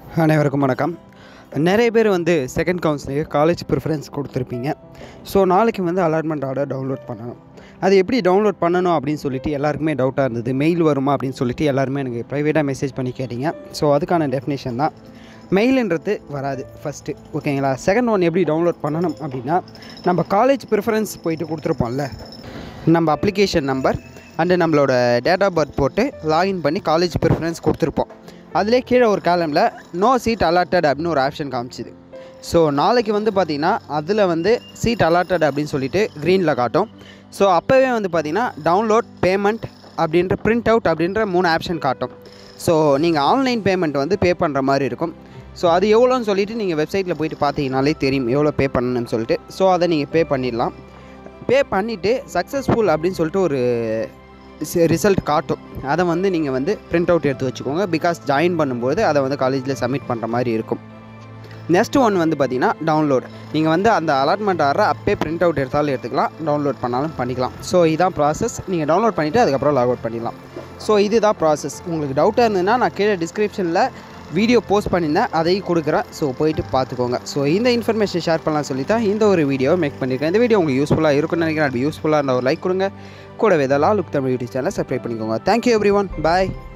அனைவருக்கும் வணக்கம் நிறைய பேர் வந்து செகண்ட் கவுன்சிலிங்கு காலேஜ் ப்ரிஃபரன்ஸ் கொடுத்துருப்பீங்க ஸோ நாளைக்கு வந்து அலாட்மெண்ட் ஆர்டர் டவுன்லோட் பண்ணணும் அது எப்படி டவுன்லோட் பண்ணணும் அப்படின்னு சொல்லிட்டு எல்லாருக்குமே டவுட்டாக இருந்தது மெயில் வருமா அப்படின்னு சொல்லிட்டு எல்லாருமே எனக்கு ப்ரைவேட்டாக மெசேஜ் பண்ணி கேட்டீங்க ஸோ அதுக்கான டெஃபினேஷன் தான் மெயிலுன்றது வராது ஃபஸ்ட்டு ஓகேங்களா செகண்ட் ஒன் எப்படி டவுன்லோட் பண்ணணும் அப்படின்னா நம்ம காலேஜ் ப்ரிஃபரன்ஸ் போயிட்டு கொடுத்துருப்போம்ல நம்ம அப்ளிகேஷன் நம்பர் அண்டு நம்மளோட டேட் ஆஃப் பர்த் போட்டு லாகின் பண்ணி காலேஜ் ப்ரிஃபரன்ஸ் கொடுத்துருப்போம் அதிலே கீழே ஒரு காலமில் நோ சீட் அலாட்டட் அப்படின்னு ஒரு ஆப்ஷன் காமிச்சுது ஸோ நாளைக்கு வந்து பார்த்திங்கன்னா அதில் வந்து சீட் அலாட்டட் அப்படின்னு சொல்லிட்டு க்ரீனில் காட்டும் ஸோ அப்போவே வந்து பார்த்திங்கன்னா டவுன்லோட் பேமெண்ட் அப்படின்ற பிரிண்ட் அவுட் அப்படின்ற மூணு ஆப்ஷன் காட்டும் ஸோ நீங்கள் ஆன்லைன் பேமெண்ட் வந்து பே பண்ணுற மாதிரி இருக்கும் ஸோ அது எவ்வளோன்னு சொல்லிட்டு நீங்கள் வெப்சைட்டில் போயிட்டு பார்த்தீங்கனாலே தெரியும் எவ்வளோ பே பண்ணணும்னு சொல்லிட்டு ஸோ அதை நீங்கள் பே பண்ணிடலாம் பே பண்ணிவிட்டு சக்ஸஸ்ஃபுல் அப்படின்னு சொல்லிட்டு ஒரு ரிசல்ட் காட்டும் அதை வந்து நீங்கள் வந்து பிரிண்ட் அவுட் எடுத்து வச்சுக்கோங்க பிகாஸ் ஜாயின் பண்ணும்போது அதை வந்து காலேஜில் சப்மிட் பண்ணுற மாதிரி இருக்கும் நெக்ஸ்ட் ஒன் வந்து பார்த்தீங்கன்னா டவுன்லோட் நீங்கள் வந்து அந்த அலாட்மெண்ட் ஆடுற அப்பே பிரிண்ட் அவுட் எடுத்தாலும் எடுத்துக்கலாம் டவுன்லோட் பண்ணாலும் பண்ணிக்கலாம் ஸோ இதுதான் ப்ராசஸ் நீங்கள் டவுன்லோட் பண்ணிவிட்டு அதுக்கப்புறம் லாக் அவுட் பண்ணிடலாம் ஸோ இதுதான் ப்ராசஸ் உங்களுக்கு டவுட்டாக இருந்ததுன்னா நான் கீழே டிஸ்கிரிப்ஷனில் வீடியோ போஸ்ட் பண்ணியிருந்தேன் அதையும் கொடுக்குறேன் ஸோ போயிட்டு பார்த்துக்கோங்க ஸோ இந்த இன்ஃபர்மேஷன் ஷேர் பண்ணலாம் சொல்லி தான் இந்த ஒரு வீடியோ மேக் பண்ணியிருக்கேன் இந்த வீடியோ உங்களுக்கு யூஸ்ஃபுல்லாக இருக்கும்னு நினைக்கிறேன் அப்படி யூஸ்ஃபுல்லாக இருந்தால் ஒரு லைக் கொடுங்க கூடவே இதெல்லாம் லுக் தமிழ் யூடியூப் சேனலை சப்ஸ்கிரைப் பண்ணிக்கோங்க தேங்க்யூ எவ்ரி ஒன் பாய்